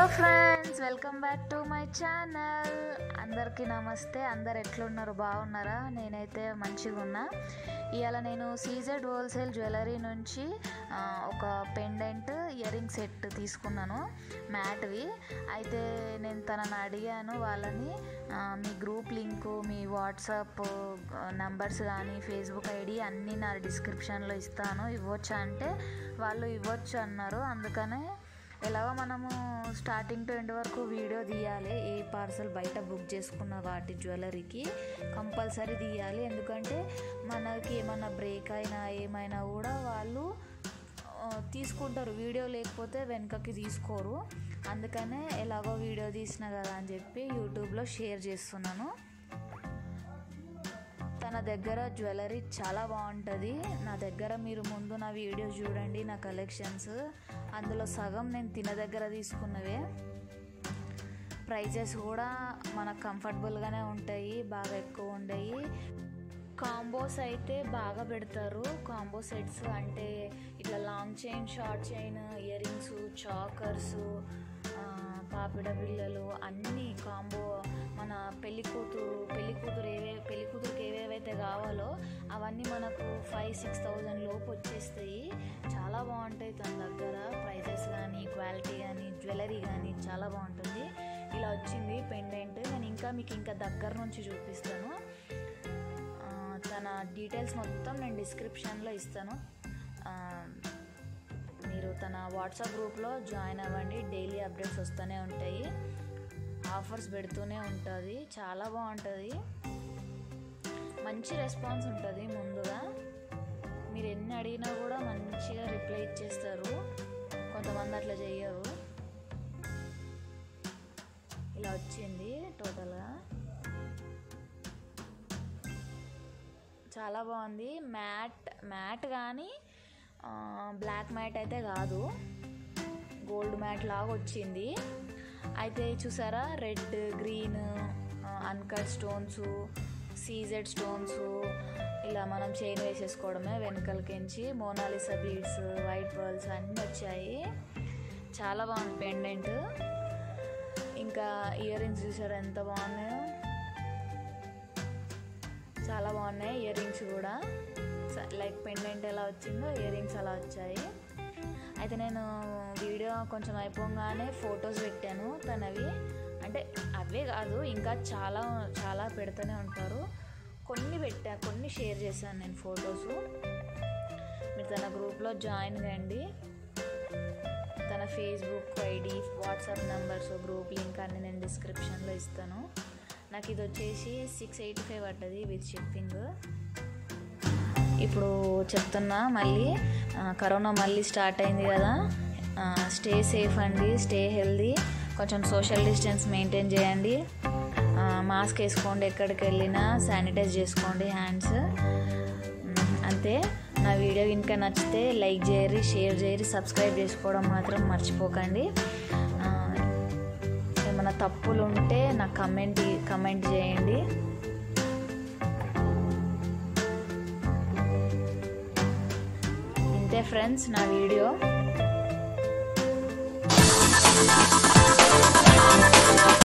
friends welcome back to my channel అందరికీ నమస్తే అందరు ఎట్లున్నారు బాగున్నారా నేనైతే మంచిగా ఉన్నా ఇవాళ నేను సీజెడ్ హోల్సేల్ జ్యువెలరీ నుంచి ఆ, ఒక పెండెంట్ ఇయర్ రింగ్ సెట్ తీసుకున్నాను మ్యాట్వి అయితే నేను తనని అడిగాను వాళ్ళని ఆ, మీ గ్రూప్ లింకు మీ వాట్సాప్ నంబర్స్ కానీ ఫేస్బుక్ ఐడి అన్నీ నా డిస్క్రిప్షన్లో ఇస్తాను ఇవ్వచ్చు అంటే వాళ్ళు ఇవ్వచ్చు అన్నారు అందుకనే ఎలాగో మనము స్టార్టింగ్ టు ఎండ్ వరకు వీడియో తీయాలి ఏ పార్సల్ బయట బుక్ చేసుకున్న వాటి జ్యువెలరీకి కంపల్సరీ తీయాలి ఎందుకంటే మనకి ఏమైనా బ్రేక్ అయినా ఏమైనా కూడా వాళ్ళు ఆ, తీసుకుంటారు వీడియో లేకపోతే వెనకకి తీసుకోరు అందుకనే ఎలాగో వీడియో తీసిన కదా అని చెప్పి యూట్యూబ్లో షేర్ చేస్తున్నాను తన దగ్గర జ్యువెలరీ చాలా బాగుంటుంది నా దగ్గర మీరు ముందు నా వీడియో చూడండి నా కలెక్షన్స్ అందులో సగం నేను తిన దగ్గర తీసుకున్నవే ప్రైజెస్ కూడా మనకు కంఫర్టబుల్గానే ఉంటాయి బాగా ఎక్కువ ఉంటాయి కాంబోస్ అయితే బాగా పెడతారు కాంబో సెట్స్ అంటే ఇట్లా long chain short chain earrings chokers పాపిడ బిళ్ళలు అన్నీ కాంబో మన పెళ్లి కూతురు పెళ్లి కూతురు ఏవే పెళ్లి కూతురుకి ఏవేవైతే కావాలో అవన్నీ మనకు ఫైవ్ సిక్స్ థౌజండ్ లోపు వచ్చేస్తాయి చాలా బాగుంటాయి తన దగ్గర ప్రైజెస్ కానీ క్వాలిటీ కానీ జ్యువెలరీ కానీ చాలా బాగుంటుంది ఇలా వచ్చింది పెండెంట్ నేను ఇంకా మీకు ఇంకా దగ్గర నుంచి చూపిస్తాను ఆ, తన డీటెయిల్స్ మొత్తం నేను డిస్క్రిప్షన్లో ఇస్తాను ఆ, మీరు తన వాట్సాప్ గ్రూప్లో జాయిన్ అవ్వండి డైలీ అప్డేట్స్ వస్తూనే ఉంటాయి ఆఫర్స్ పెడుతూనే ఉంటుంది చాలా బాగుంటుంది మంచి రెస్పాన్స్ ఉంటుంది ముందుగా మీరు ఎన్ని అడిగినా కూడా మంచిగా రిప్లై ఇచ్చేస్తారు కొంతమంది అట్లా చెయ్యరు ఇలా వచ్చింది టోటల్గా చాలా బాగుంది మ్యాట్ మ్యాట్ కానీ ఆ, బ్లాక్ మ్యాట్ అయితే కాదు గోల్డ్ మ్యాట్ లాగా వచ్చింది అయితే చూసారా red green uncut stones CZ stones ఇలా మనం చైన్ వేసేసుకోవడమే వెనకలకించి మోనాలిసా బీడ్స్ వైట్ పర్ల్స్ అన్నీ వచ్చాయి చాలా బాగుంది పెండెంట్ ఇంకా ఇయర్ రింగ్స్ చూసారా ఎంత బాగున్నాయో చాలా బాగున్నాయి ఇయర్ రింగ్స్ కూడా స- లైక్ పెండెంట్ ఎలా వచ్చిందో ఇయర్ రింగ్స్ అలా వచ్చాయి అయితే నేను వీడియో కొంచెం అయిపోగానే ఫొటోస్ పెట్టాను తనవి అంటే అవే కాదు ఇంకా చాలా చాలా పెడుతూనే ఉంటారు కొన్ని పెట్టా కొన్ని షేర్ చేశాను నేను ఫొటోస్ మీరు తన గ్రూప్లో జాయిన్ కండి తన Facebook ID WhatsApp numbers group link అన్ని నేను డిస్క్రిప్షన్లో ఇస్తాను నాకు ఇది వచ్చేసి సిక్స్ ఎయిటీ ఫైవ్ పడ్డది విత్ షిప్పింగ్ ఇప్పుడు చెప్తున్నా మళ్ళీ ఆ, కరోనా మళ్ళీ స్టార్ట్ అయింది కదా స్టే సేఫ్ అండి స్టే హెల్దీ కొంచెం సోషల్ డిస్టెన్స్ మెయింటైన్ చేయండి ఆ, మాస్క్ వేసుకోండి ఎక్కడికి వెళ్ళినా శానిటైజ్ చేసుకోండి హ్యాండ్స్ మ్, అంతే నా వీడియో కనుక నచ్చితే లైక్ చేయరి షేర్ చేయరి సబ్స్క్రైబ్ చేసుకోవడం మాత్రం మర్చిపోకండి ఆ, ఏమైనా తప్పులు ఉంటే నాకు కమెంట్ కమెంట్ చేయండి ఇంతే ఫ్రెండ్స్ నా వీడియో